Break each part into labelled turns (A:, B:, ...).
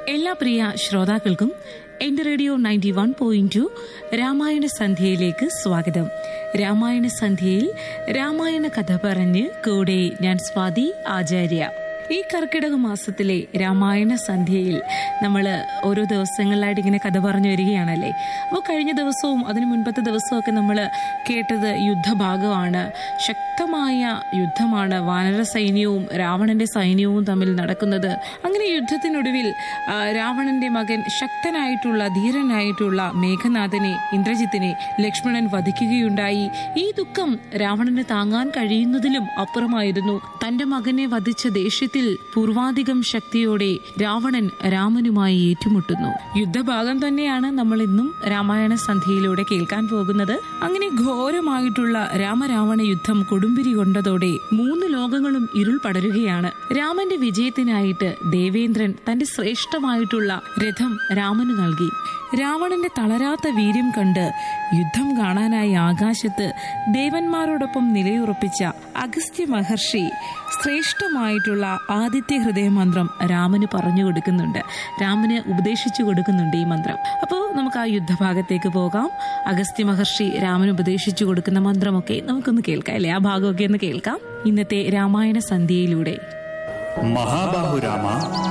A: എല്ലാ പ്രിയ ശ്രോതാക്കൾക്കും എന്റെ radio ninety one point two Ramayana സന്ധ്യയിലേക്ക് സ്വാഗതം രാമായണ സന്ധ്യയിൽ രാമായണ കഥ പറഞ്ഞ് കൂടെ ഞാൻ സ്വാതി ആചാര്യ ഈ കർക്കിടക മാസത്തിലെ രാമായണ സന്ധ്യയിൽ നമ്മൾ ഓരോ ദിവസങ്ങളിലായിട്ട് ഇങ്ങനെ കഥ പറഞ്ഞു വരികയാണല്ലേ അപ്പോൾ കഴിഞ്ഞ ദിവസവും അതിനു മുൻപത്തെ ദിവസവും ഒക്കെ നമ്മൾ കേട്ടത് യുദ്ധഭാഗമാണ് ശക്തമായ യുദ്ധമാണ് വാനര സൈന്യവും രാവണന്റെ സൈന്യവും തമ്മിൽ നടക്കുന്നത് അങ്ങനെ യുദ്ധത്തിനൊടുവിൽ ആ, രാവണന്റെ മകൻ ശക്തനായിട്ടുള്ള ധീരനായിട്ടുള്ള മേഘനാഥനെ ഇന്ദ്രജിത്തിനെ ലക്ഷ്മണൻ വധിക്കുകയുണ്ടായി ഈ ദുഃഖം രാവണന് താങ്ങാൻ കഴിയുന്നതിലും അപ്പുറമായിരുന്നു തന്റെ മകനെ വധിച്ച ദേഷ്യത്തിൽ പൂർവാധികം ശക്തിയോടെ രാവണൻ രാമനുമായി ഏറ്റുമുട്ടുന്നു യുദ്ധഭാഗം തന്നെയാണ് നമ്മൾ ഇന്നും രാമായണ സന്ധ്യയിലൂടെ കേൾക്കാൻ പോകുന്നത് അങ്ങനെ ഘോരമായിട്ടുള്ള രാമരാവണ യുദ്ധം കൊടുമ്പിരി കൊണ്ടതോടെ മൂന്ന് ലോകങ്ങളും ഇരുൾ പടരുകയാണ് രാമന്റെ വിജയത്തിനായിട്ട് ദേവേന്ദ്രൻ തന്റെ ശ്രേഷ്ഠമായിട്ടുള്ള രഥം രാമന് നൽകി രാവണന്റെ തളരാത്ത വീര്യം കണ്ട് യുദ്ധം കാണാനായി ആകാശത്ത് ദേവന്മാരോടൊപ്പം നിലയുറപ്പിച്ച അഗസ്ത്യ മഹർഷി ശ്രേഷ്ഠമായിട്ടുള്ള ആദിത്യ ഹൃദയ മന്ത്രം രാമന് പറഞ്ഞു കൊടുക്കുന്നുണ്ട് രാമന് ഉപദേശിച്ചു കൊടുക്കുന്നുണ്ട് ഈ മന്ത്രം അപ്പോൾ നമുക്ക് ആ യുദ്ധഭാഗത്തേക്ക് പോകാം അഗസ്ത്യ മഹർഷി രാമന് ഉപദേശിച്ചു കൊടുക്കുന്ന മന്ത്രമൊക്കെ നമുക്കൊന്ന് കേൾക്കാം അല്ലേ ആ ഭാഗമൊക്കെ ഒന്ന് കേൾക്കാം ഇന്നത്തെ രാമായണ സന്ധ്യയിലൂടെ
B: മഹാബാഹുരാമ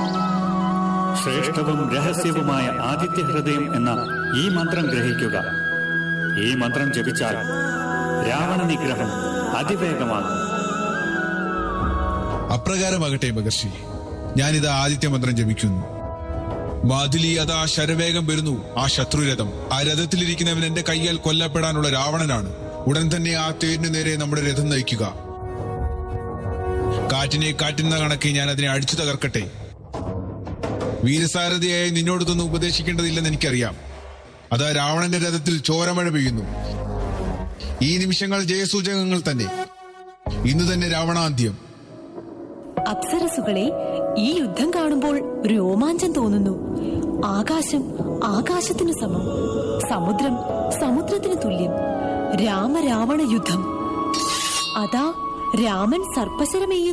B: ശ്രേഷ്ഠവും രഹസ്യവുമായ ആദിത്യ ഹൃദയം എന്ന ഈ മന്ത്രം ഗ്രഹിക്കുക ഈ മന്ത്രം ജപിച്ചാൽ രാവണ നിഗ്രഹം അതിവേഗമാകും
C: അപ്രകാരമാകട്ടെ മഹർഷി ഞാനിത് ആദിത്യ മന്ത്രം ജപിക്കുന്നു മാതുലി അതാ ശരവേഗം വരുന്നു ആ ശത്രുരഥം ആ രഥത്തിലിരിക്കുന്നവൻ എന്റെ കയ്യാൽ കൊല്ലപ്പെടാനുള്ള രാവണനാണ് ഉടൻ തന്നെ ആ തേരിനു നേരെ നമ്മുടെ രഥം നയിക്കുക കാറ്റിനെ കാറ്റുന്ന കണക്കെ ഞാൻ അതിനെ അടിച്ചു തകർക്കട്ടെ വീരസാരഥിയായി നിന്നോടൊന്നും ഉപദേശിക്കേണ്ടതില്ലെന്ന് എനിക്കറിയാം അതാ രാവണന്റെ രഥത്തിൽ ചോരമഴ പെയ്യുന്നു ഈ നിമിഷങ്ങൾ ജയസൂചകങ്ങൾ തന്നെ ഇന്ന് തന്നെ രാവണാന്ത്യം
D: അപ്സരസുകളെ ഈ യുദ്ധം കാണുമ്പോൾ രോമാഞ്ചം തോന്നുന്നു ആകാശം ആകാശത്തിന് സമം സമുദ്രം സമുദ്രത്തിന് തുല്യം രാമരാവണ യുദ്ധം അതാ രാമൻ സർപ്പശരമെയ്യുന്നു